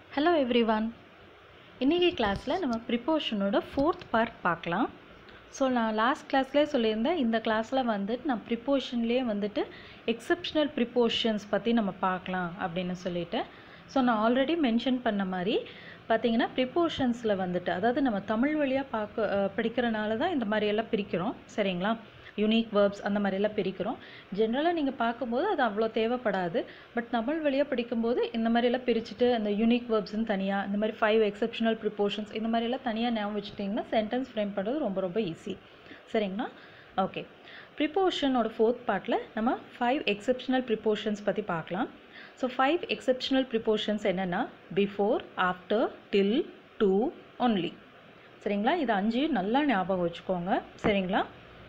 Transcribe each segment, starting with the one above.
hello everyone இன்றைக்கி கிளாஸில் நம்ம ப்ரிப்போஷனோட ஃபோர்த் பார்ட் பார்க்கலாம் ஸோ நான் லாஸ்ட் கிளாஸ்லேயே சொல்லியிருந்தேன் இந்த கிளாஸில் வந்துட்டு நான் ப்ரிப்போஷன்லேயே வந்துட்டு எக்ஸப்ஷனல் ப்ரிப்போஷன்ஸ் பற்றி நம்ம பார்க்கலாம் அப்படின்னு சொல்லிட்டு ஸோ நான் ஆல்ரெடி மென்ஷன் பண்ண மாதிரி பார்த்தீங்கன்னா ப்ரிப்போஷன்ஸில் வந்துட்டு அதாவது நம்ம தமிழ் வழியாக பார்க்க அஹ், படிக்கிறனால தான் இந்த மாதிரி எல்லாம் பிரிக்கிறோம் சரிங்களா யூனிக் வேர்ப்ஸ் அந்த மாதிரியெல்லாம் பிரிக்கிறோம் ஜென்ரலாக நீங்கள் பார்க்கும்போது அது அவ்வளோ தேவைப்படாது பட் தமிழ் வழியாக படிக்கும்போது இந்த மாதிரியெல்லாம் பிரிச்சுட்டு அந்த யூனிக் வேர்ப்ஸ்னு தனியாக இந்த மாதிரி ஃபைவ் எக்ஸப்ஷனல் ப்ரிப்போஷன்ஸ் இந்த மாதிரியெல்லாம் தனியாக ஞாபகம் வச்சுட்டிங்கன்னா சென்டென்ஸ் ஃப்ரேம் பண்ணுறது ரொம்ப ரொம்ப ஈஸி சரிங்களா ஓகே ப்ரிப்போஷனோட ஃபோர்த் பார்ட்டில் நம்ம ஃபைவ் எக்ஸப்ஷனல் ப்ரிப்போஷன்ஸ் பற்றி பார்க்கலாம் ஸோ ஃபைவ் எக்ஸப்ஷனல் ப்ரிப்போஷன்ஸ் என்னென்னா before after till to only சரிங்களா இது அஞ்சையும் நல்லா ஞாபகம் வச்சுக்கோங்க சரிங்களா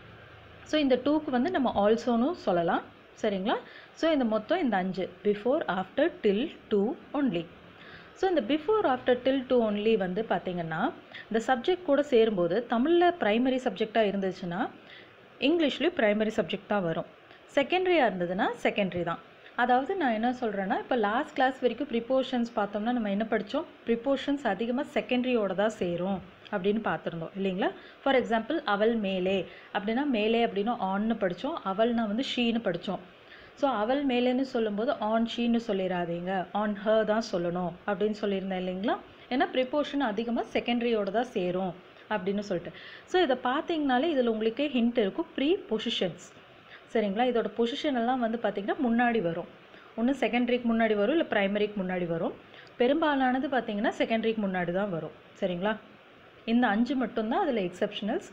ஸோ இந்த டூக்கு வந்து நம்ம ஆல்சோன்னு சொல்லலாம் சரிங்களா ஸோ இந்த மொத்தம் இந்த அஞ்சு before after till to only so இந்த before after till to only வந்து பார்த்திங்கன்னா இந்த சப்ஜெக்ட் கூட சேரும்போது தமிழில் ப்ரைமரி சப்ஜெக்டாக இருந்துச்சுன்னா இங்கிலீஷ்லேயும் ப்ரைமரி சப்ஜெக்ட் தான் வரும் செகண்டரியாக இருந்ததுன்னா செகண்டரி தான் அதாவது நான் என்ன சொல்கிறேன்னா இப்போ லாஸ்ட் கிளாஸ் வரைக்கும் ப்ரிப்போர்ஷன்ஸ் பார்த்தோம்னா நம்ம என்ன படித்தோம் ப்ரிப்போர்ஷன்ஸ் அதிகமாக செகண்டரியோட தான் சேரும் அப்படின்னு பார்த்துருந்தோம் இல்லைங்களா ஃபார் எக்ஸாம்பிள் அவள் மேலே அப்படின்னா மேலே அப்படின்னா ஆன்னு படித்தோம் அவள்னா வந்து ஷீன்னு படித்தோம் ஸோ அவள் மேலேன்னு சொல்லும்போது ஆன் ஷீன்னு சொல்லிடாதீங்க ஆன் ஹ தான் சொல்லணும் அப்படின்னு சொல்லியிருந்தேன் இல்லைங்களா ஏன்னா ப்ரிப்போர்ஷன் அதிகமாக செகண்டரியோட தான் சேரும் அப்படின்னு சொல்லிட்டு ஸோ இதை பார்த்தீங்கனாலே இதில் உங்களுக்கே ஹிண்ட் இருக்கும் ப்ரீ பொசிஷன்ஸ் சரிங்களா இதோட பொசிஷன் எல்லாம் வந்து பார்த்திங்கன்னா முன்னாடி வரும் ஒன்று செகண்டரிக்கு முன்னாடி வரும் இல்லை ப்ரைமரிக்கு முன்னாடி வரும் பெரும்பாலானது பார்த்திங்கன்னா செகண்டரிக்கு முன்னாடி தான் வரும் சரிங்களா இந்த அஞ்சு மட்டும்தான் அதில் எக்ஸப்ஷனல்ஸ்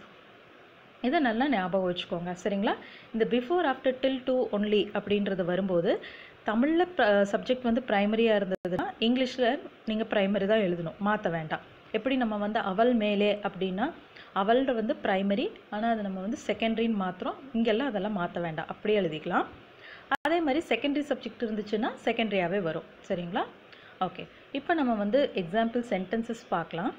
இதை நல்லா ஞாபகம் வச்சுக்கோங்க சரிங்களா இந்த before after till to only அப்படின்றது வரும்போது தமிழில் சப்ஜெக்ட் வந்து ப்ரைமரியாக இருந்ததுன்னா இங்கிலீஷில் நீங்கள் ப்ரைமரி தான் எழுதணும் மாற்ற வேண்டாம் எப்படி நம்ம வந்து அவள் மேலே அப்படின்னா அவள்ட வந்து ப்ரைமரி ஆனால் அது நம்ம வந்து செகண்டரின்னு மாத்திரம் இங்கெல்லாம் அதெல்லாம் மாற்ற வேண்டாம் அப்படியே எழுதிக்கலாம் அதே மாதிரி செகண்டரி சப்ஜெக்ட் இருந்துச்சுன்னா செகண்டரியாகவே வரும் சரிங்களா ஓகே இப்போ நம்ம வந்து எக்ஸாம்பிள் சென்டென்சஸ் பார்க்கலாம்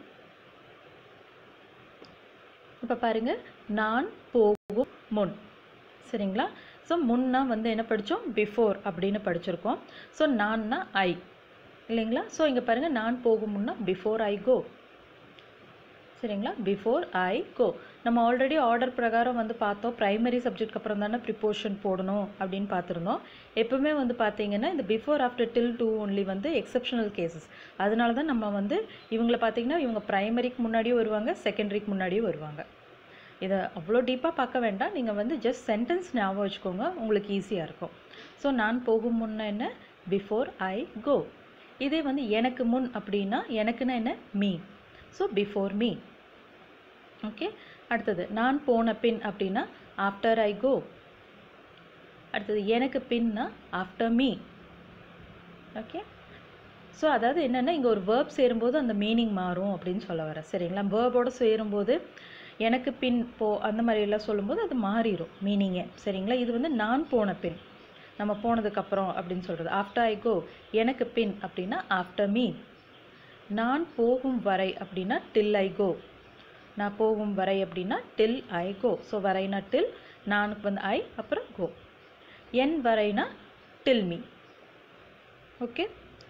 இப்போ பாருங்க நான் போகும் முன் சரிங்களா ஸோ முன்னா வந்து என்ன படித்தோம் பிஃபோர் அப்படின்னு படிச்சிருக்கோம் ஸோ நான்னா ஐ இல்லைங்களா ஸோ இங்கே பாருங்கள் நான் போகும் முன்னா பிஃபோர் ஐ கோ சரிங்களா பிஃபோர் ஐ கோ நம்ம ஆல்ரெடி ஆர்டர் பிரகாரம் வந்து பார்த்தோம் ப்ரைமரி சப்ஜெக்ட்க்கு அப்புறம் தானே ப்ரிப்போர்ஷன் போடணும் அப்படின்னு பார்த்துருந்தோம் எப்பவுமே வந்து பார்த்தீங்கன்னா இந்த before after till to only வந்து எக்ஸப்ஷனல் கேசஸ் அதனால தான் நம்ம வந்து இவங்களை பார்த்தீங்கன்னா இவங்க ப்ரைமரிக்கு முன்னாடியும் வருவாங்க செகண்டரிக்கு முன்னாடியும் வருவாங்க இதை அவ்வளோ டீப்பாக பார்க்க வேண்டாம் நீங்கள் வந்து ஜஸ்ட் சென்டென்ஸ் ஞாபகம் வச்சுக்கோங்க உங்களுக்கு ஈஸியாக இருக்கும் ஸோ நான் போகும் முன்ன என்ன பிஃபோர் ஐ கோ இதே வந்து எனக்கு முன் அப்படின்னா எனக்குன்னா என்ன me so before me okay அடுத்தது நான் போன பின் அப்படின்னா ஆஃப்டர் ஐ கோ அடுத்தது எனக்கு பின்னா ஆஃப்டர் மீ ஓகே ஸோ அதாவது என்னென்னா இங்கே ஒரு வேர்ப் சேரும்போது அந்த மீனிங் மாறும் அப்படின்னு சொல்ல வரேன் சரிங்களா வேர்போடு சேரும்போது எனக்கு பின் போ அந்த மாதிரி எல்லாம் சொல்லும்போது அது மாறிடும் மீனிங்கே சரிங்களா இது வந்து நான் போன பின் நம்ம போனதுக்கப்புறம் அப்படின்னு சொல்கிறது ஆஃப்டர் ஐ கோ எனக்கு பின் அப்படின்னா ஆஃப்டர் மீ நான் போகும் வரை அப்படின்னா டில் ஐ கோ நான் போகும் வரை அப்படின்னா டில் ஐ கோ ஸோ வரைனா டில் நானுக்கு வந்து ஐ அப்புறம் கோ என் வரைனா டில் மீ ஓகே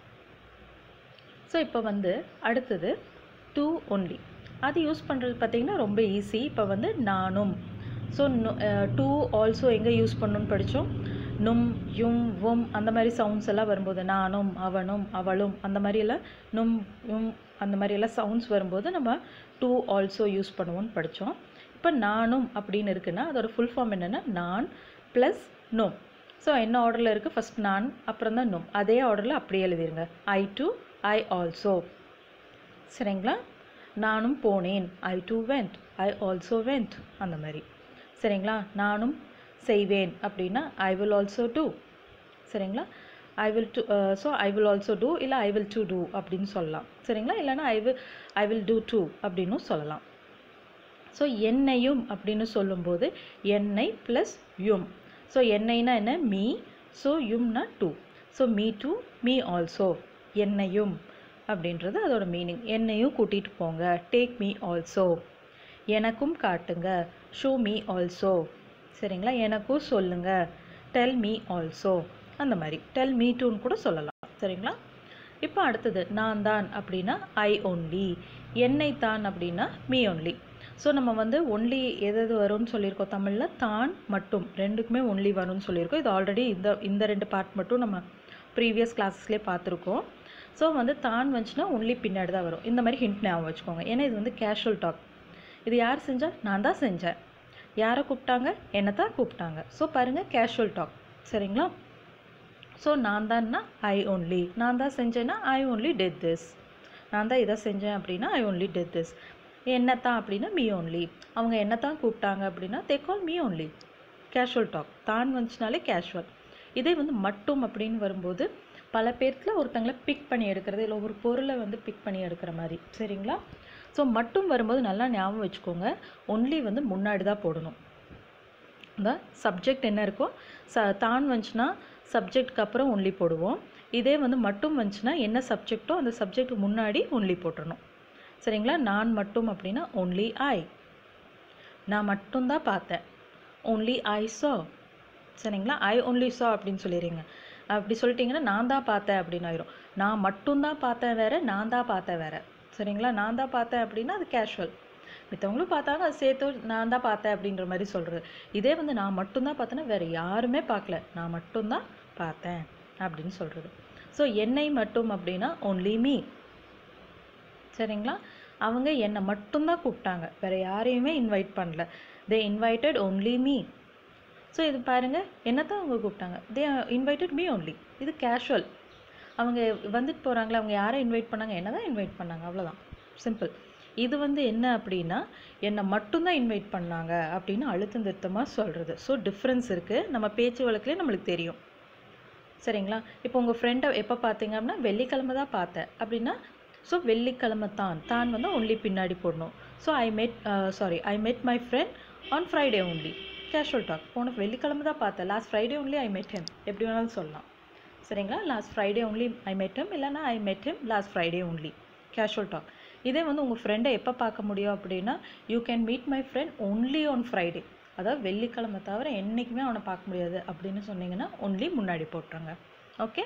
ஸோ இப்போ வந்து அடுத்தது டூ ஒன்லி அது யூஸ் பண்ணுறது பார்த்திங்கன்னா ரொம்ப ஈஸி இப்போ வந்து நானும் ஸோ டூ ஆல்சோ எங்கே யூஸ் பண்ணணும்னு படித்தோம் நும் யும் வும் அந்த மாதிரி சவுண்ட்ஸ் எல்லாம் வரும்போது நானும் அவனும் அவளும் அந்த மாதிரியெல்லாம் நும் யும் அந்த மாதிரியெல்லாம் சவுண்ட்ஸ் வரும்போது நம்ம டூ ஆல்சோ யூஸ் பண்ணுவோம்னு படித்தோம் இப்போ நானும் அப்படின்னு இருக்குன்னா அதோட ஃபுல் ஃபார்ம் என்னென்னா நான் ப்ளஸ் நும் ஸோ என்ன ஆர்டரில் இருக்குது ஃபஸ்ட் நான் அப்புறம் தான் நும் அதே ஆர்டரில் அப்படியே எழுதிருங்க ஐ டு ஐ ஆல்சோ சரிங்களா நானும் போனேன் I too went I also went அந்த மாதிரி சரிங்களா நானும் செய்வேன் அப்படின்னா ஐ வில் ஆல்சோ டூ சரிங்களா I will do so I will also do இல்லை ஐ வில் டு டூ அப்படின்னு சொல்லலாம் சரிங்களா இல்லைனா I will I will do too அப்படின்னும் சொல்லலாம் ஸோ என்னையும் அப்படின்னு சொல்லும்போது எண்ணெய் ப்ளஸ் யும் ஸோ எண்ணெய்னா என்ன மீ ஸோ யும்னா too so me too me also என்னையும் அப்படின்றது அதோட மீனிங் என்னையும் கூட்டிகிட்டு போங்க டேக் மீ ஆல்சோ எனக்கும் காட்டுங்க ஷோ மீ ஆல்சோ சரிங்களா எனக்கும் சொல்லுங்க டெல் மீ ஆல்சோ அந்த மாதிரி டெல் மீ டூன்னு கூட சொல்லலாம் சரிங்களா இப்போ அடுத்தது நான் தான் அப்படின்னா ஐ ஒன்லி என்னை தான் அப்படின்னா மீ ஒன்லி ஸோ நம்ம வந்து ஒன்லி எது எது வரும்னு சொல்லியிருக்கோம் தமிழில் தான் மட்டும் ரெண்டுக்குமே ஒன்லி வரும்னு சொல்லியிருக்கோம் இது ஆல்ரெடி இந்த இந்த ரெண்டு பார்ட் மட்டும் நம்ம ப்ரீவியஸ் கிளாஸஸ்லேயே பார்த்துருக்கோம் ஸோ வந்து தான் வந்துச்சுன்னா ஒன்லி பின்னாடி தான் வரும் இந்த மாதிரி ஹிண்ட் ஞாபகம் வச்சுக்கோங்க ஏன்னா இது வந்து கேஷுவல் டாக் இது யார் செஞ்சா நான் தான் செஞ்சேன் யாரை கூப்பிட்டாங்க என்னை தான் கூப்பிட்டாங்க ஸோ பாருங்கள் கேஷுவல் டாக் சரிங்களா ஸோ நான் தான்னா ஐ ஒன்லி நான் தான் செஞ்சேன்னா ஐ ஒன்லி டெட் திஸ் நான் தான் இதை செஞ்சேன் அப்படின்னா ஐ ஒன்லி டெட் திஸ் என்னத்தான் அப்படின்னா மீ ஒன்லி அவங்க என்னத்தான் கூப்பிட்டாங்க அப்படின்னா they call me only casual talk தான் வந்துச்சுனாலே கேஷுவல் இதே வந்து மட்டும் அப்படின்னு வரும்போது பல பேர்த்தில் ஒருத்தங்களை பிக் பண்ணி எடுக்கிறது இல்லை ஒரு பொருளை வந்து பிக் பண்ணி எடுக்கிற மாதிரி சரிங்களா ஸோ மட்டும் வரும்போது நல்லா ஞாபகம் வச்சுக்கோங்க ஒன்லி வந்து முன்னாடி தான் போடணும் இந்த சப்ஜெக்ட் என்ன இருக்கோ ச தான் வந்துச்சுன்னா சப்ஜெக்ட்க்கு அப்புறம் ஒன்லி போடுவோம் இதே வந்து மட்டும் வந்துச்சுன்னா என்ன சப்ஜெக்டோ அந்த சப்ஜெக்ட் முன்னாடி ஒன்லி போட்டுறணும் சரிங்களா நான் மட்டும் அப்படின்னா ஒன்லி ஐ நான் மட்டும்தான் பார்த்தேன் ஒன்லி ஐ சா சரிங்களா ஐ ஒன்லி சா அப்படின்னு சொல்லிடுறீங்க அப்படி சொல்லிட்டீங்கன்னா நான் தான் பார்த்தேன் அப்படின்னு ஆயிரும் நான் மட்டும்தான் பார்த்தேன் வேற நான் தான் பார்த்தேன் வேற சரிங்களா நான் தான் பார்த்தேன் அப்படின்னா அது கேஷுவல் மித்தவங்களும் பார்த்தாங்க அது சேர்த்து நான் தான் பார்த்தேன் அப்படின்ற மாதிரி சொல்கிறது இதே வந்து நான் மட்டும்தான் பார்த்தேன்னா வேறு யாருமே பார்க்கல நான் மட்டும்தான் பார்த்தேன் அப்படின்னு சொல்கிறது ஸோ என்னை மட்டும் அப்படின்னா ஒன்லி மீ சரிங்களா அவங்க என்னை மட்டும்தான் கூப்பிட்டாங்க வேறு யாரையுமே இன்வைட் பண்ணல they invited only me so இது பாருங்கள் என்னத்தான் அவங்க கூப்பிட்டாங்க தே இன்வைட்டட் மீ ஒன்லி இது கேஷுவல் அவங்க வந்துட்டு போகிறாங்களே அவங்க யாரை இன்வைட் பண்ணாங்க என்ன தான் இன்வைட் பண்ணாங்க அவ்வளோதான் சிம்பிள் இது வந்து என்ன அப்படின்னா என்னை மட்டும்தான் இன்வைட் பண்ணாங்க அப்படின்னு அழுத்தம் திருத்தமாக சொல்கிறது ஸோ டிஃப்ரென்ஸ் இருக்குது நம்ம பேச்சு வழக்குலேயே நம்மளுக்கு தெரியும் சரிங்களா இப்போ உங்கள் ஃப்ரெண்டை எப்போ பார்த்தீங்க அப்படின்னா வெள்ளிக்கிழமை தான் பார்த்தேன் அப்படின்னா ஸோ வெள்ளிக்கிழமை தான் தான் வந்து ஒன்லி பின்னாடி போடணும் ஸோ ஐ மெட் sorry I met my friend on Friday only casual talk போன வெள்ளிக்கிழமை தான் பார்த்தேன் last Friday only I met hem எப்படி வேணாலும் சொல்லலாம் சரிங்களா last Friday only I met hem இல்லைனா I met him last Friday only casual talk இதே வந்து உங்கள் ஃப்ரெண்டை எப்போ பார்க்க முடியும் அப்படின்னா you can meet my friend only on Friday அதாவது வெள்ளிக்கிழமை தவிர என்றைக்குமே அவனை பார்க்க முடியாது அப்படின்னு சொன்னீங்கன்னா ஒன்லி முன்னாடி போட்டுருங்க ஓகே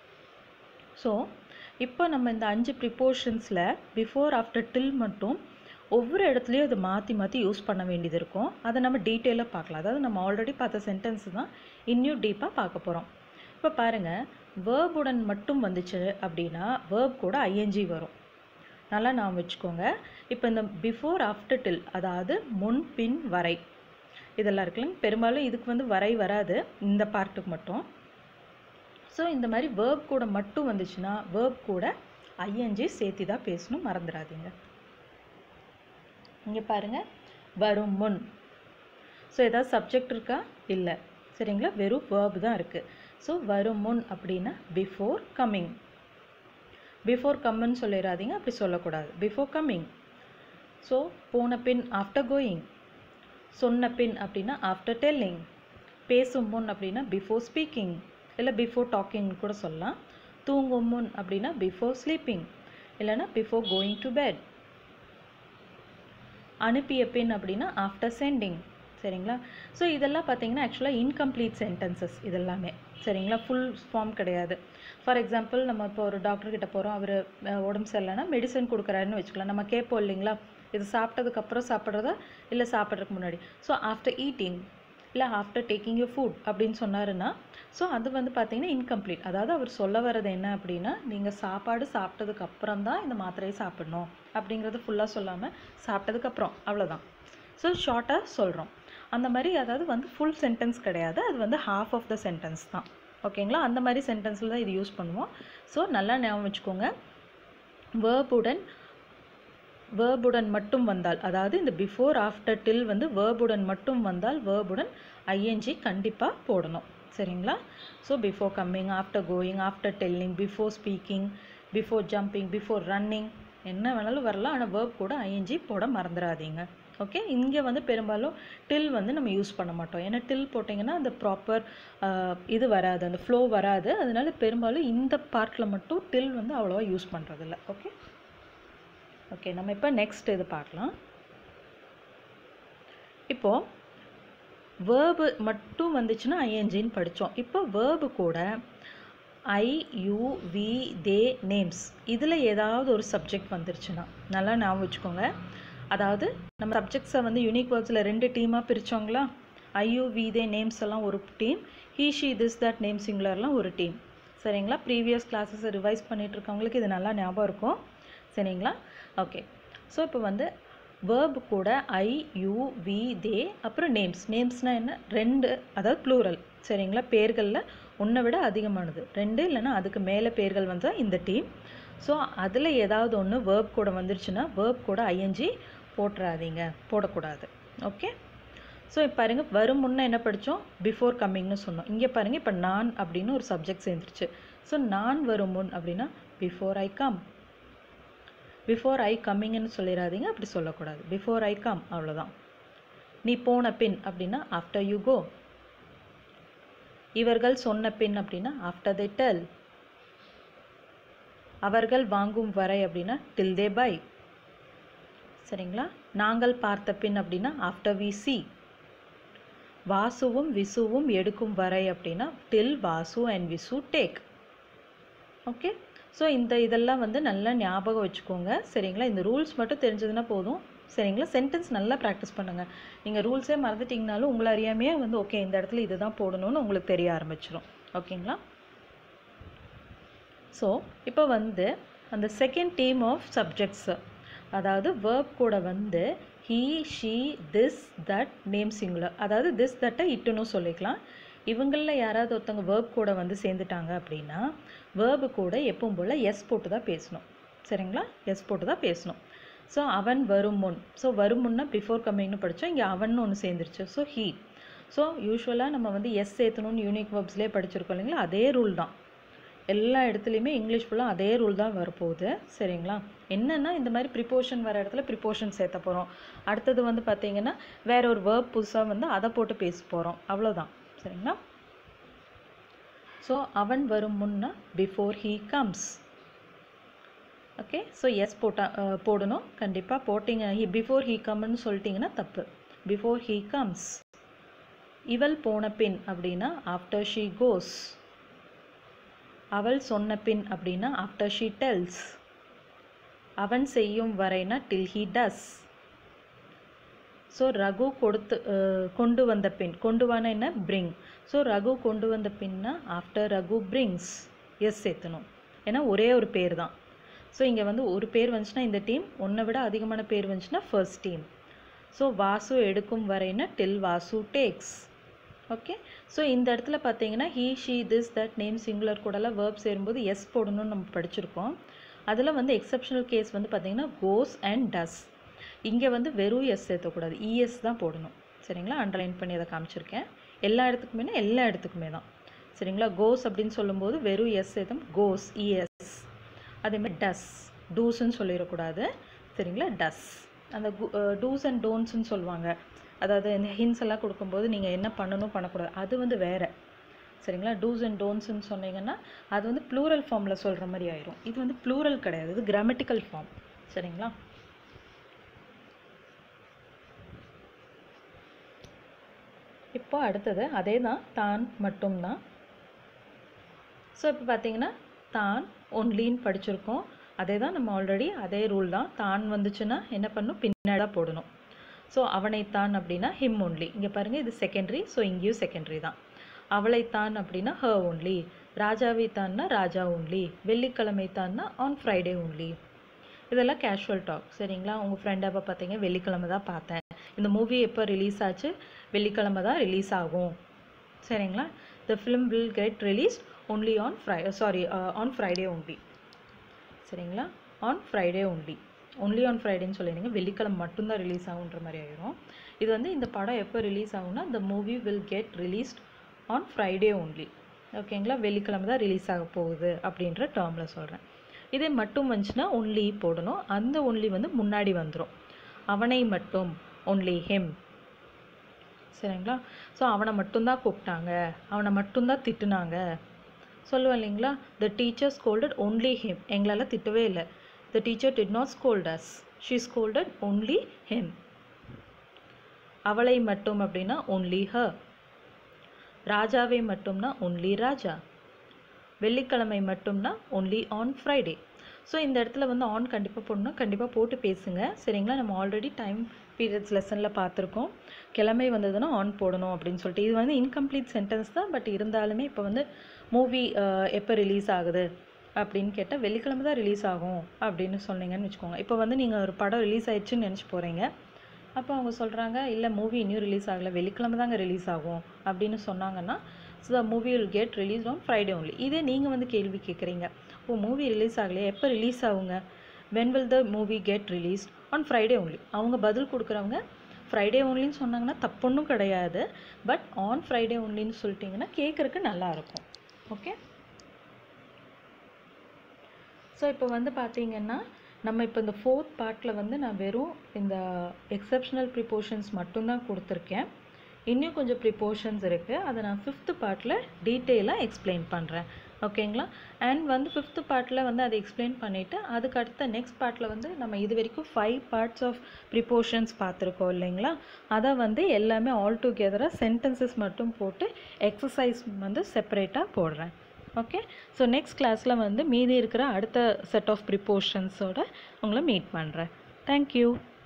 ஸோ இப்போ நம்ம இந்த அஞ்சு ப்ரிப்போர்ஷன்ஸில் பிஃபோர் ஆஃப்டர் டில் மட்டும் ஒவ்வொரு இடத்துலையும் அதை மாற்றி மாற்றி யூஸ் பண்ண வேண்டியது இருக்கும் அதை நம்ம டீட்டெயிலாக பார்க்கலாம் அதாவது நம்ம ஆல்ரெடி பார்த்த சென்டென்ஸ் தான் இன்னும் டீப்பாக பார்க்க போகிறோம் இப்போ பாருங்கள் வேர்புடன் மட்டும் வந்துச்சு அப்படின்னா வேர்ப் கூட ஐஎன்ஜி வரும் நல்லா நான் வச்சுக்கோங்க இப்போ இந்த பிஃபோர் ஆஃப்டர் டில் அதாவது முன் பின் வரை இதெல்லாம் இருக்குல்லங்க பெரும்பாலும் இதுக்கு வந்து வரை வராது இந்த பார்ட்டுக்கு மட்டும் ஸோ இந்த மாதிரி வேர்ப் கூட மட்டும் வந்துச்சுன்னா வேர்ப் கூட ஐஎன்ஜி சேர்த்து தான் பேசணும் மறந்துடாதீங்க இங்கே பாருங்கள் வரும் முன் ஸோ ஏதாவது சப்ஜெக்ட் இருக்கா இல்லை சரிங்களா வெறும் வேர்ப் தான் இருக்குது ஸோ வரும் முன் அப்படின்னா பிஃபோர் கம்மிங் பிஃபோர் கம்முன்னு சொல்லிடாதீங்க அப்படி சொல்லக்கூடாது பிஃபோர் கம்மிங் ஸோ போன பின் ஆஃப்டர் கோயிங் சொன்ன பின் அப்படின்னா ஆஃப்டர் டெல்லிங் பேசும் முன் அப்படின்னா பிஃபோர் ஸ்பீக்கிங் இல்லை பிஃபோர் டாக்கிங் கூட சொல்லலாம் தூங்கும் முன் அப்படின்னா பிஃபோர் ஸ்லீப்பிங் இல்லைன்னா பிஃபோர் கோயிங் டு பெட் அனுப்பிய பின் அப்படின்னா ஆஃப்டர் சென்டிங் சரிங்களா ஸோ இதெல்லாம் பார்த்தீங்கன்னா ஆக்சுவலாக இன்கம்ப்ளீட் சென்டென்சஸ் இதெல்லாமே சரிங்களா ஃபுல் ஃபார்ம் கிடையாது ஃபார் எக்ஸாம்பிள் நம்ம இப்போ ஒரு டாக்டர் கிட்ட போகிறோம் அவர் உடம்பு சரியில்லைன்னா மெடிசன் கொடுக்குறாருன்னு வச்சுக்கலாம் நம்ம கேட்போம் இல்லைங்களா இது சாப்பிட்டதுக்கப்புறம் சாப்பிட்றதா இல்லை சாப்பிட்றதுக்கு முன்னாடி ஸோ ஆஃப்டர் ஈட்டிங் இல்லை ஆஃப்டர் டேக்கிங் யூ ஃபுட் அப்படின்னு சொன்னாருன்னா ஸோ அது வந்து பார்த்தீங்கன்னா இன்கம்ப்ளீட் அதாவது அவர் சொல்ல வர்றது என்ன அப்படின்னா நீங்கள் சாப்பாடு சாப்பிட்டதுக்கு அப்புறம் தான் இந்த மாத்திரையை சாப்பிடணும் அப்படிங்கிறது ஃபுல்லாக சொல்லாமல் சாப்பிட்டதுக்கப்புறம் அவ்வளோதான் ஸோ ஷார்ட்டாக சொல்கிறோம் அந்த மாதிரி அதாவது வந்து ஃபுல் சென்டென்ஸ் கிடையாது அது வந்து ஹாஃப் ஆஃப் த சென்டென்ஸ் தான் ஓகேங்களா அந்த மாதிரி சென்டென்ஸில் தான் இது யூஸ் பண்ணுவோம் ஸோ நல்லா ஞாபகம் வச்சுக்கோங்க வேர்புடன் வேர்புடன் மட்டும் வந்தால் அதாவது இந்த பிஃபோர் ஆஃப்டர் டில் வந்து வேர்புடன் மட்டும் வந்தால் வேர்புடன் ஐஎன்ஜி கண்டிப்பாக போடணும் சரிங்களா so before coming after going after telling before speaking before jumping before running என்ன வேணாலும் வரலாம் ஆனால் வேர்ப் கூட ஐஎன்ஜி போட மறந்துடாதீங்க ஓகே இங்கே வந்து பெரும்பாலும் டில் வந்து நம்ம யூஸ் பண்ண மாட்டோம் ஏன்னா டில் போட்டிங்கன்னா அந்த ப்ராப்பர் இது வராது அந்த ஃப்ளோ வராது அதனால பெரும்பாலும் இந்த பார்ட்டில் மட்டும் டில் வந்து அவ்வளோவா யூஸ் பண்ணுறதில்ல ஓகே ஓகே நம்ம இப்போ நெக்ஸ்ட் இது பார்க்கலாம் இப்போது வேர்பு மட்டும் வந்துச்சுன்னா ஐஎன்ஜின்னு படித்தோம் இப்போ வேர்பு கூட I you we they names இதில் ஏதாவது ஒரு சப்ஜெக்ட் வந்துருச்சுன்னா நல்லா ஞாபகம் வச்சுக்கோங்க அதாவது நம்ம சப்ஜெக்ட்ஸை வந்து யூனிக் வேர்ட்ஸில் ரெண்டு டீமாக பிரித்தோங்களா ஐயூ வி தே நேம்ஸ் எல்லாம் ஒரு team he she this that name சிங்குலர்லாம் ஒரு டீம் சரிங்களா ப்ரீவியஸ் கிளாஸஸை ரிவைஸ் பண்ணிட்டு இருக்கவங்களுக்கு இது நல்லா ஞாபகம் இருக்கும் சரிங்களா ஓகே ஸோ இப்போ வந்து வேர்ப் கூட ஐ யூ வி தே அப்புறம் நேம்ஸ் நேம்ஸ்னால் என்ன ரெண்டு அதாவது ப்ளூரல் சரிங்களா பேர்களில் ஒன்றை விட அதிகமானது ரெண்டு இல்லைன்னா அதுக்கு மேலே பேர்கள் வந்தால் இந்த டீம் ஸோ அதில் ஏதாவது ஒன்று வேர்ப் கூட வந்துருச்சுன்னா வேர்ப் கூட ஐஎன்ஜி போட்டுறாதீங்க போடக்கூடாது ஓகே ஸோ இப்போ பாருங்க வரும் முன்னே என்ன படித்தோம் பிஃபோர் கம்மிங்னு சொன்னோம் இங்கே பாருங்கள் இப்போ நான் அப்படின்னு ஒரு சப்ஜெக்ட் சேர்ந்துருச்சு ஸோ நான் வரும் முன் அப்படின்னா before I come before I கம்மிங்னு சொல்லிடாதீங்க அப்படி சொல்லக்கூடாது பிஃபோர் ஐ கம் அவ்வளோதான் நீ போன பின் அப்படின்னா ஆஃப்டர் யூ கோ இவர்கள் சொன்ன பின் அப்படின்னா ஆஃப்டர் தே டெல் அவர்கள் வாங்கும் வரை அப்படின்னா டில் தே பை சரிங்களா நாங்கள் பார்த்த பின் அப்படின்னா ஆஃப்டர் வி சி வாசுவும் விசுவும் எடுக்கும் வரை அப்படின்னா till Vasu and Visu take okay so இந்த இதெல்லாம் வந்து நல்லா ஞாபகம் வச்சுக்கோங்க சரிங்களா இந்த ரூல்ஸ் மட்டும் தெரிஞ்சதுன்னா போதும் சரிங்களா சென்டென்ஸ் நல்லா ப்ராக்டிஸ் பண்ணுங்கள் நீங்கள் ரூல்ஸே மறந்துட்டிங்கனாலும் உங்களை அறியாமையே வந்து ஓகே இந்த இடத்துல இதுதான் போடணும்னு உங்களுக்கு தெரிய ஆரம்பிச்சிடும் ஓகேங்களா ஸோ இப்போ வந்து அந்த செகண்ட் டீம் ஆஃப் சப்ஜெக்ட்ஸு அதாவது வேர்ப் கூட வந்து he she this that name singular அதாவது திஸ் தட்டை இட்டுன்னு சொல்லிக்கலாம் இவங்களில் யாராவது ஒருத்தவங்க வேர்ப் கூட வந்து சேர்ந்துட்டாங்க அப்படின்னா வேர்பு கூட எப்பவும் போல் எஸ் போட்டு தான் பேசணும் சரிங்களா எஸ் போட்டு தான் பேசணும் ஸோ அவன் வரும் முன் ஸோ வரும் முன்னா பிஃபோர் கம்மிங்னு படித்தோம் இங்கே அவன் ஒன்று சேர்ந்துருச்சு ஸோ ஹீ ஸோ யூஸ்வலாக நம்ம வந்து எஸ் சேர்த்தணும்னு யூனிக் வேர்ப்ஸ்லேயே படிச்சிருக்கோம் இல்லைங்களா அதே ரூல் தான் எல்லா இடத்துலையுமே இங்கிலீஷ் ஃபுல்லாக அதே ரூல் தான் வரப்போகுது சரிங்களா என்னென்னா இந்த மாதிரி ப்ரிப்போஷன் வர இடத்துல ப்ரிப்போஷன் சேர்த்த போகிறோம் அடுத்தது வந்து பார்த்தீங்கன்னா வேற ஒரு வேர்ப் புதுசாக வந்து அதை போட்டு பேச போகிறோம் அவ்வளோதான் சரிங்களா ஸோ அவன் வரும் முன்னா before he comes okay so S போட்டா அஹ், போடணும் கண்டிப்பாக போட்டிங்க ஹி பிஃபோர் ஹீ கம்னு சொல்லிட்டீங்கன்னா தப்பு பிஃபோர் ஹீ கம்ஸ் இவள் போன பின் அப்படின்னா ஆஃப்டர் ஷீ கோஸ் அவள் சொன்ன பின் அப்படின்னா ஆஃப்டர் ஷீ டெல்ஸ் அவன் செய்யும் வரைனா till he does so Raghu கொடுத்து அஹ், கொண்டு வந்த பின் கொண்டு வான என்ன பிரிங் ஸோ ரகு கொண்டு வந்த பின்னா ஆஃப்டர் ரகு பிரிங்ஸ் எஸ் சேர்த்தணும் ஏன்னா ஒரே ஒரு பேர் தான் ஸோ இங்கே வந்து ஒரு பேர் வந்துச்சுன்னா இந்த டீம் ஒன்றை விட அதிகமான பேர் வந்துச்சுன்னா ஃபர்ஸ்ட் டீம் ஸோ வாசு எடுக்கும் வரைன்னா till Vasu takes okay so இந்த இடத்துல பார்த்தீங்கன்னா he she this that name singular கூடலாம் வேர்ப் சேரும்போது எஸ் போடணும்னு நம்ம படிச்சிருக்கோம் அதில் வந்து எக்ஸப்ஷனல் கேஸ் வந்து பார்த்தீங்கன்னா கோஸ் அண்ட் டஸ் இங்கே வந்து வெறும் எஸ் சேர்த்தக்கூடாது இஎஸ் தான் போடணும் சரிங்களா அண்டர்லைன் பண்ணி அதை காமிச்சிருக்கேன் எல்லா இடத்துக்குமே எல்லா இடத்துக்குமே தான் சரிங்களா கோஸ் அப்படின்னு சொல்லும்போது வெறும் எஸ் சேர்த்தோம் கோஸ் இஎஸ் அதேமாதிரி டஸ் டூஸ்ன்னு சொல்லிடக்கூடாது சரிங்களா டஸ் அந்த டூஸ் அண்ட் டோன்ட்ஸ்னு சொல்லுவாங்க அதாவது இந்த ஹின்ஸ் எல்லாம் கொடுக்கும்போது நீங்கள் என்ன பண்ணணும் பண்ணக்கூடாது அது வந்து வேறு சரிங்களா டூஸ் அண்ட் டோன்ட்ஸ்னு சொன்னீங்கன்னா அது வந்து ப்ளூரல் ஃபார்மில் சொல்கிற மாதிரி ஆயிரும் இது வந்து ப்ளூரல் கிடையாது இது கிராமட்டிக்கல் ஃபார்ம் சரிங்களா இப்போ அடுத்தது அதே தான் தான் மட்டும்தான் ஸோ இப்போ பார்த்தீங்கன்னா தான் ஒன்லின்னு படிச்சிருக்கோம் அதே தான் நம்ம ஆல்ரெடி அதே ரூல் தான் தான் வந்துச்சுன்னா என்ன பண்ணணும் பின்னாடி தான் போடணும் ஸோ அவனைத்தான் அப்படின்னா ஹிம் ஒன்லி இங்கே பாருங்கள் இது செகண்டரி ஸோ இங்கேயும் செகண்டரி தான் அவளைத்தான் அப்படின்னா ஹ ஒன்லி ராஜாவைத்தான்னா ராஜா ஒன்லி வெள்ளிக்கிழமைத்தான்னா ஆன் ஃப்ரைடே ஒன்லி இதெல்லாம் கேஷுவல் டாக் சரிங்களா உங்கள் ஃப்ரெண்ட் அப்போ பார்த்தீங்க வெள்ளிக்கிழமை தான் பார்த்தேன் இந்த மூவி எப்போ ரிலீஸ் ஆச்சு வெள்ளிக்கிழமை தான் ரிலீஸ் ஆகும் சரிங்களா the film will get release only on Fri sorry on Friday only சரிங்களா on Friday only only on ஃப்ரைடேன்னு சொல்லிடுங்க வெள்ளிக்கிழமை மட்டும்தான் ரிலீஸ் ஆகுன்ற மாதிரி ஆயிரும் இது வந்து இந்த படம் எப்போ ரிலீஸ் ஆகும்னா the movie will get released on Friday only ஓகேங்களா வெள்ளிக்கிழமை தான் ரிலீஸ் ஆக போகுது அப்படின்ற டேர்மில் சொல்கிறேன் இதே மட்டும் வந்துச்சுன்னா ஒன்லி போடணும் அந்த ஒன்லி வந்து முன்னாடி வந்துடும் அவனை மட்டும் ஒன்லி ஹிம் சரிங்களா ஸோ அவனை மட்டும்தான் கூப்பிட்டாங்க அவனை மட்டும்தான் திட்டுனாங்க சொல்லுவேன் இல்லைங்களா the teacher scolded only him எங்களால் திட்டவே இல்லை the teacher did not scold as she scolded only him அவளை மட்டும் அப்படின்னா ஒன்லி ஹ ராஜாவை மட்டும்னா ஒன்லி ராஜா வெள்ளிக்கிழமை மட்டும்னா ஒன்லி ஆன் ஃப்ரைடே ஸோ இந்த இடத்துல வந்து ஆன் கண்டிப்பாக போடணும் கண்டிப்பாக போட்டு பேசுங்க சரிங்களா நம்ம ஆல்ரெடி டைம் பீரியட்ஸ் லெசனில் பார்த்துருக்கோம் கிழமை வந்ததுன்னா ஆன் போடணும் அப்படின்னு சொல்லிட்டு இது வந்து இன்கம்ப்ளீட் சென்டென்ஸ் தான் பட் இருந்தாலுமே இப்போ வந்து மூவி எப்போ ரிலீஸ் ஆகுது அப்படின்னு கேட்டால் வெள்ளிக்கிழமை தான் ரிலீஸ் ஆகும் அப்படின்னு சொன்னீங்கன்னு வச்சுக்கோங்க இப்போ வந்து நீங்கள் ஒரு படம் ரிலீஸ் ஆயிடுச்சுன்னு நினச்சி போகிறீங்க அப்போ அவங்க சொல்கிறாங்க இல்லை மூவி இன்னும் ரிலீஸ் ஆகலை வெள்ளிக்கிழமை தாங்க ரிலீஸ் ஆகும் அப்படின்னு சொன்னாங்கன்னா so the movie will get release on Friday only இதே நீங்கள் வந்து கேள்வி கேட்குறீங்க ஓ மூவி ரிலீஸ் ஆகலையா எப்போ ரிலீஸ் ஆகுங்க when will the movie get release on Friday only அவங்க பதில் கொடுக்குறவங்க ஃப்ரைடே ஒன்லின்னு சொன்னாங்கன்னா தப்பொன்றும் கிடையாது பட் ஆன் ஃப்ரைடே ஒன்லின்னு சொல்லிட்டிங்கன்னா கேட்குறக்கு நல்லாயிருக்கும் ஓகே ஸோ இப்போ வந்து பார்த்தீங்கன்னா நம்ம இப்போ இந்த ஃபோர்த் பார்ட்டில் வந்து நான் வெறும் இந்த எக்ஸப்ஷனல் ப்ரிப்போர்ஷன்ஸ் மட்டும்தான் கொடுத்துருக்கேன் இன்னும் கொஞ்சம் ப்ரிப்போர்ஷன்ஸ் இருக்குது அதை நான் ஃபிஃப்த்து பார்ட்டில் டீட்டெயிலாக எக்ஸ்பிளைன் பண்ணுறேன் ஓகேங்களா அண்ட் வந்து ஃபிஃப்த்து பார்ட்டில் வந்து அதை எக்ஸ்பிளைன் பண்ணிவிட்டு அதுக்கு அடுத்த நெக்ஸ்ட் பார்ட்டில் வந்து நம்ம இது வரைக்கும் ஃபைவ் பார்ட்ஸ் ஆஃப் ப்ரிப்போர்ஷன்ஸ் பார்த்துருக்கோம் இல்லைங்களா அதை வந்து எல்லாமே ஆல் டுகெதராக சென்டென்சஸ் மட்டும் போட்டு எக்ஸசைஸ் வந்து செப்பரேட்டாக போடுறேன் ஓகே ஸோ நெக்ஸ்ட் கிளாஸில் வந்து மீதி இருக்கிற அடுத்த செட் ஆஃப் ப்ரிப்போர்ஷன்ஸோட உங்களை மீட் பண்ணுறேன் தேங்க்யூ